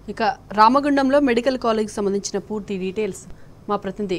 ఇక రామగుండంలో మెడికల్ కాలేజ్కి సంబంధించిన పూర్తి డీటెయిల్స్ మా ప్రతినిధి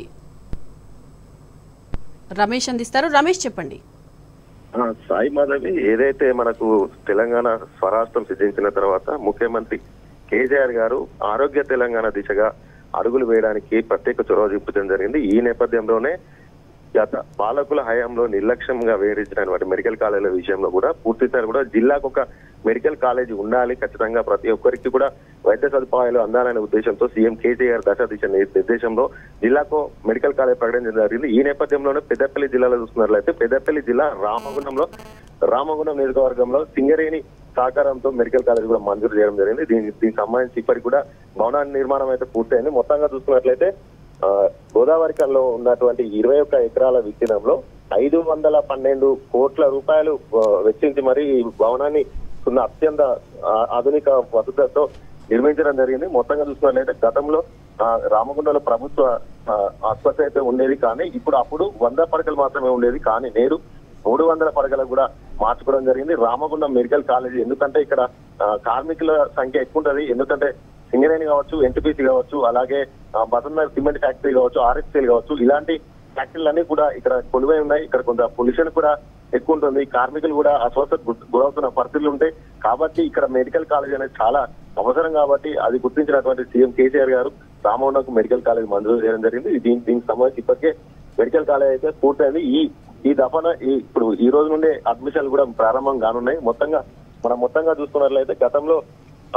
రమేష్ అందిస్తారు రమేష్ చెప్పండి ఆ, సాయి మాధవి ఏదైతే మనకు తెలంగాణ స్వరాష్ట్రం సిద్ధించిన తర్వాత ముఖ్యమంత్రి కేసీఆర్ గారు ఆరోగ్య తెలంగాణ దిశగా అడుగులు వేయడానికి ప్రత్యేక చొరవ చూపించడం జరిగింది ఈ నేపథ్యంలోనే గత పాలకుల హయాంలో నిర్లక్ష్యంగా వేరించినటువంటి మెడికల్ కాలేజీల విషయంలో కూడా పూర్తి స్థాయి కూడా జిల్లాకు ఒక మెడికల్ కాలేజీ ఉండాలి ఖచ్చితంగా ప్రతి ఒక్కరికి కూడా వైద్య సదుపాయాలు అందాలనే ఉద్దేశంతో సీఎం కేసీఆర్ దశ దిశ నిర్దేశంలో జిల్లాకు మెడికల్ కాలేజ్ ప్రకటించడం జరిగింది ఈ నేపథ్యంలోనే పెద్దపల్లి జిల్లాలో చూస్తున్నట్లయితే పెద్దపల్లి జిల్లా రామగుండంలో రామగుండం నియోజకవర్గంలో సింగరేణి సహకారంతో మెడికల్ కాలేజ్ కూడా మంజూరు చేయడం జరిగింది దీనికి దీనికి సంబంధించి ఇప్పటికి కూడా భవన నిర్మాణం అయితే పూర్తయింది మొత్తంగా చూసుకున్నట్లయితే ఆ, గోదావరి కల్లో ఉన్నటువంటి ఇరవై ఒక్క ఎకరాల విస్తీర్ణంలో ఐదు వందల పన్నెండు కోట్ల రూపాయలు ఆ, వెచ్చించి మరి ఈ భవనాన్ని ఉన్న అత్యంత ఆ, ఆధునిక వసతులతో నిర్మించడం జరిగింది మొత్తంగా చూసుకున్నట్లయితే గతంలో ఆ, రామగుండంలో ప్రభుత్వ ఆ, ఆసుపత్రి అయితే ఉండేది కానీ ఇప్పుడు అప్పుడు వంద పడకలు మాత్రమే ఉండేది కానీ నేడు మూడు వందల పడకలకు కూడా మార్చుకోవడం జరిగింది రామగుండం మెడికల్ కాలేజీ ఎందుకంటే ఇక్కడ ఆ, కార్మికుల సంఖ్య ఎక్కువ ఉంటది ఎందుకంటే సింగరేణి కావచ్చు ఎన్టీపీసీ కావచ్చు అలాగే ఆ, బసంతనగర్ సిమెంట్ ఫ్యాక్టరీ కావచ్చు ఆర్ఎస్ఎల్ కావచ్చు ఇలాంటి ఫ్యాక్టరీలన్నీ కూడా ఇక్కడ కొలువై ఉన్నాయి ఇక్కడ కొంత పొల్యూషన్ కూడా ఎక్కువ ఉంటుంది కార్మికులు కూడా అస్వస్థ గురవుతున్న పరిస్థితులు ఉంటాయి కాబట్టి ఇక్కడ మెడికల్ కాలేజ్ అనేది చాలా అవసరం కాబట్టి అది గుర్తించినటువంటి సీఎం కేసీఆర్ గారు రామగుండంకు మెడికల్ కాలేజ్ మంజూరు చేయడం జరిగింది దీని దీనికి సంబంధించి ఇప్పటికే మెడికల్ కాలేజ్ అయితే పూర్తయింది ఈ ఈ దఫన ఈ ఇప్పుడు ఈ రోజు నుండే అడ్మిషన్లు కూడా ప్రారంభం కానున్నాయి మొత్తంగా మనం మొత్తంగా చూసుకున్నట్లయితే గతంలో ఆ,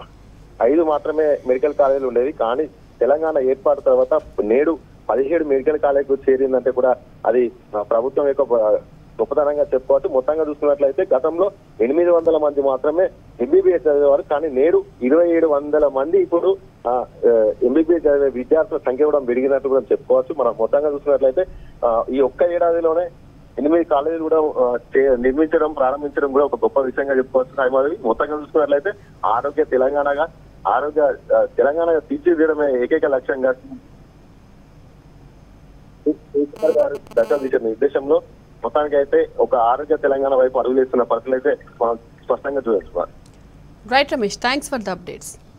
ఐదు మాత్రమే మెడికల్ కాలేజీలు ఉండేవి కానీ తెలంగాణ ఏర్పాటు తర్వాత నేడు పదిహేడు మెడికల్ కాలేజీలు చేరిందంటే కూడా అది ఆ, ప్రభుత్వం యొక్క ఆ, గొప్పతనంగా చెప్పుకోవచ్చు మొత్తంగా చూసుకున్నట్లయితే గతంలో ఎనిమిది వందల మంది మాత్రమే ఎంబీబీఎస్ చదివేవారు కానీ నేడు ఇరవై ఏడు వందల మంది ఇప్పుడు ఎంబీబీఎస్ చదివే విద్యార్థుల సంఖ్య కూడా పెరిగినట్టు కూడా చెప్పుకోవచ్చు మనం మొత్తంగా చూసుకున్నట్లయితే ఆ, ఈ ఒక్క ఏడాదిలోనే ఎనిమిది కాలేజీలు కూడా ఆ, చే- నిర్మించడం ప్రారంభించడం కూడా ఒక గొప్ప విషయంగా చెప్పుకోవచ్చు సాయిమాధవి మొత్తంగా చూసుకున్నట్లయితే ఆరోగ్య తెలంగాణగా ఆరోగ్య ఆ, తెలంగాణ తీర్చిదిద్దడమే ఏకైక లక్ష్యంగా కేసీఆర్ గారు దశ దిశ నిర్దేశంలో మొత్తానికి అయితే ఒక ఆరోగ్య తెలంగాణ వైపు అడుగులేస్తున్న పరిస్థితులు అయితే మనం స్పష్టంగా చూడొచ్చు right Ramesh thanks for the updates